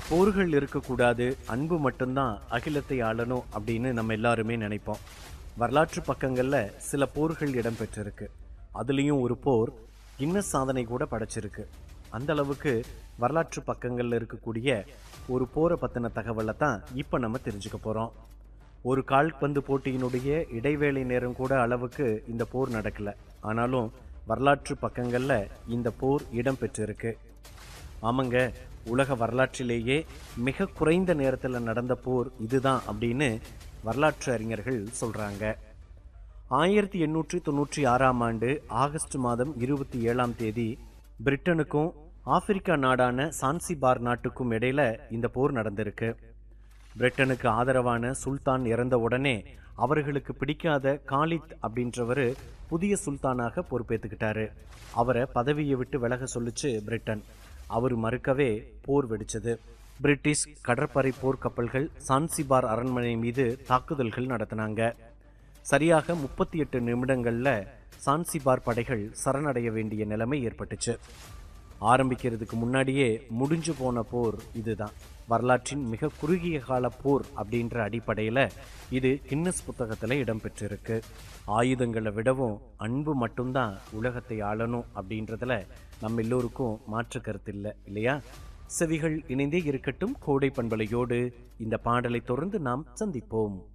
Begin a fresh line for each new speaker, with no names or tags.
போர்கள் இருக்கக்கூடாது அன்பு மட்டும்தான் அகிலத்தை ஆளணும் அப்படின்னு நம்ம எல்லாருமே நினைப்போம் வரலாற்று பக்கங்களில் சில போர்கள் இடம்பெற்றிருக்கு அதுலேயும் ஒரு போர் கின்னஸ் சாதனை கூட படைச்சிருக்கு அந்த அளவுக்கு வரலாற்று பக்கங்களில் இருக்கக்கூடிய ஒரு போரை பற்றின தகவலை தான் இப்போ நம்ம தெரிஞ்சுக்க போகிறோம் ஒரு கால்பந்து போட்டியினுடைய இடைவேளை நேரம் கூட அளவுக்கு இந்த போர் நடக்கல ஆனாலும் வரலாற்று பக்கங்களில் இந்த போர் இடம்பெற்றிருக்கு ஆமாங்க உலக வரலாற்றிலேயே மிக குறைந்த நேரத்தில் நடந்த போர் இதுதான் அப்படின்னு வரலாற்று அறிஞர்கள் சொல்கிறாங்க ஆயிரத்தி எண்ணூற்றி தொண்ணூற்றி ஆறாம் ஆண்டு ஆகஸ்ட் மாதம் இருபத்தி ஏழாம் தேதி பிரிட்டனுக்கும் ஆப்பிரிக்கா நாடான சான்சிபார் நாட்டுக்கும் இடையில இந்த போர் நடந்திருக்கு பிரிட்டனுக்கு ஆதரவான சுல்தான் இறந்த உடனே அவர்களுக்கு பிடிக்காத காலித் அப்படின்றவர் புதிய சுல்தானாக பொறுப்பேற்றுக்கிட்டாரு அவரை பதவியை விட்டு விலக சொல்லுச்சு பிரிட்டன் அவர் மறுக்கவே போர் வெடிச்சது பிரிட்டிஷ் கடற்படை போர்க்கப்பல்கள் சான்சிபார் அரண்மனை மீது தாக்குதல்கள் நடத்தினாங்க சரியாக முப்பத்தி எட்டு நிமிடங்களில் சான்சிபார் படைகள் சரணடைய வேண்டிய நிலைமை ஏற்பட்டுச்சு ஆரம்பிக்கிறதுக்கு முன்னாடியே முடிஞ்சு போன போர் இதுதான் வரலாற்றின் மிக குறுகிய கால போர் அப்படின்ற அடிப்படையில் இது கின்னஸ் புத்தகத்தில் இடம்பெற்றிருக்கு ஆயுதங்களை விடவும் அன்பு மட்டும்தான் உலகத்தை ஆளணும் அப்படின்றதுல நம்ம எல்லோருக்கும் மாற்று கருத்து இல்லை இல்லையா செவிகள் இணைந்தே இருக்கட்டும் கோடை பண்பலையோடு இந்த பாடலை தொடர்ந்து நாம் சந்திப்போம்